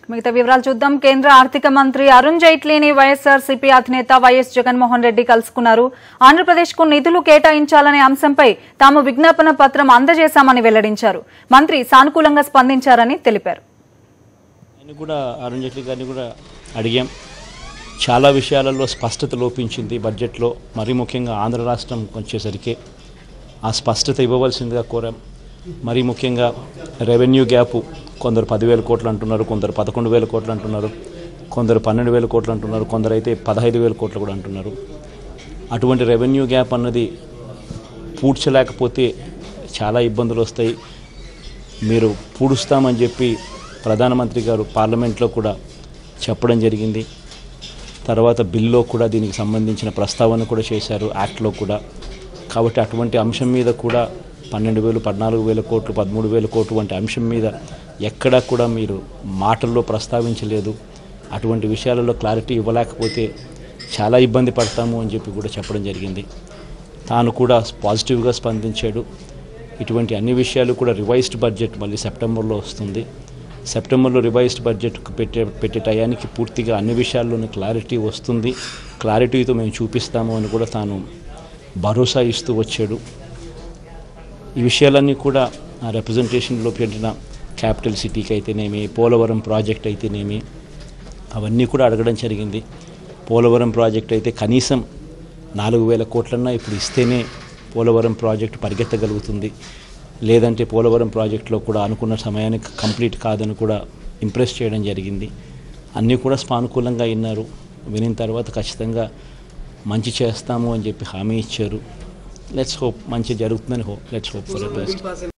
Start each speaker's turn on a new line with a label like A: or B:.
A: మిగతా వివరాలు చూద్దాం కేంద్ర ఆర్థిక మంత్రి అరుణ్ జైట్లీని వైఎస్ఆర్సీపీ అధినేత వైఎస్ జగన్మోహన్ రెడ్డి కలుసుకున్నారు ఆంధ్రప్రదేశ్ కు నిధులు కేటాయించాలనే అంశంపై తాము విజ్ఞాపన పత్రం అందజేశామని వెల్లడించారు మంత్రి సానుకూలంగా స్పందించారని తెలిపారు
B: ఆయన కూడా అరుణ్ జైట్లీ గారిని కూడా అడిగాం చాలా విషయాలలో స్పష్టత లోపించింది బడ్జెట్లో మరీ ముఖ్యంగా ఆంధ్ర రాష్ట్రం వచ్చేసరికి ఆ స్పష్టత ఇవ్వవలసిందిగా కోరాం మరీ ముఖ్యంగా రెవెన్యూ గ్యాప్ కొందరు పదివేల కోట్లు అంటున్నారు కొందరు పదకొండు వేల కోట్లు అంటున్నారు కొందరు పన్నెండు వేల కోట్లు అంటున్నారు కొందరు అయితే పదహైదు వేల కోట్లు కూడా అంటున్నారు అటువంటి రెవెన్యూ గ్యాప్ అన్నది పూడ్చలేకపోతే చాలా ఇబ్బందులు వస్తాయి మీరు పూడుస్తామని చెప్పి ప్రధానమంత్రి గారు పార్లమెంట్లో కూడా చెప్పడం జరిగింది తర్వాత బిల్లో కూడా దీనికి సంబంధించిన ప్రస్తావన కూడా చేశారు యాక్ట్లో కూడా కాబట్టి అటువంటి అంశం మీద కూడా పన్నెండు వేలు పద్నాలుగు వేల కోట్లు పదమూడు వేల కోట్లు వంటి అంశం మీద ఎక్కడా కూడా మీరు మాటల్లో ప్రస్తావించలేదు అటువంటి విషయాలలో క్లారిటీ ఇవ్వలేకపోతే చాలా ఇబ్బంది పడతాము అని చెప్పి కూడా చెప్పడం జరిగింది తాను కూడా పాజిటివ్గా స్పందించాడు ఇటువంటి అన్ని విషయాలు కూడా రివైజ్డ్ బడ్జెట్ మళ్ళీ సెప్టెంబర్లో వస్తుంది సెప్టెంబర్లో రివైజ్డ్ బడ్జెట్ పెట్టే పెట్టే టయానికి పూర్తిగా అన్ని విషయాల్లోనూ క్లారిటీ వస్తుంది క్లారిటీతో మేము చూపిస్తాము అని కూడా తాను భరోసా ఇస్తూ వచ్చాడు ఈ విషయాలన్నీ కూడా ఆ రిప్రజెంటేషన్లో పెట్టిన క్యాపిటల్ సిటీకి అయితేనేమి పోలవరం ప్రాజెక్ట్ అయితేనేమి అవన్నీ కూడా అడగడం జరిగింది పోలవరం ప్రాజెక్ట్ అయితే కనీసం నాలుగు వేల కోట్లన్నా ఇప్పుడు ఇస్తేనే పోలవరం ప్రాజెక్టు పరిగెత్తగలుగుతుంది లేదంటే పోలవరం ప్రాజెక్టులో కూడా అనుకున్న సమయానికి కంప్లీట్ కాదని కూడా ఇంప్రెస్ చేయడం జరిగింది అన్నీ కూడా స్పానుకూలంగా విన్నారు వినిన తర్వాత ఖచ్చితంగా మంచి చేస్తాము అని చెప్పి హామీ ఇచ్చారు లెట్స్ హోప్ మంచి జరుగుతుందని hope let's hope for best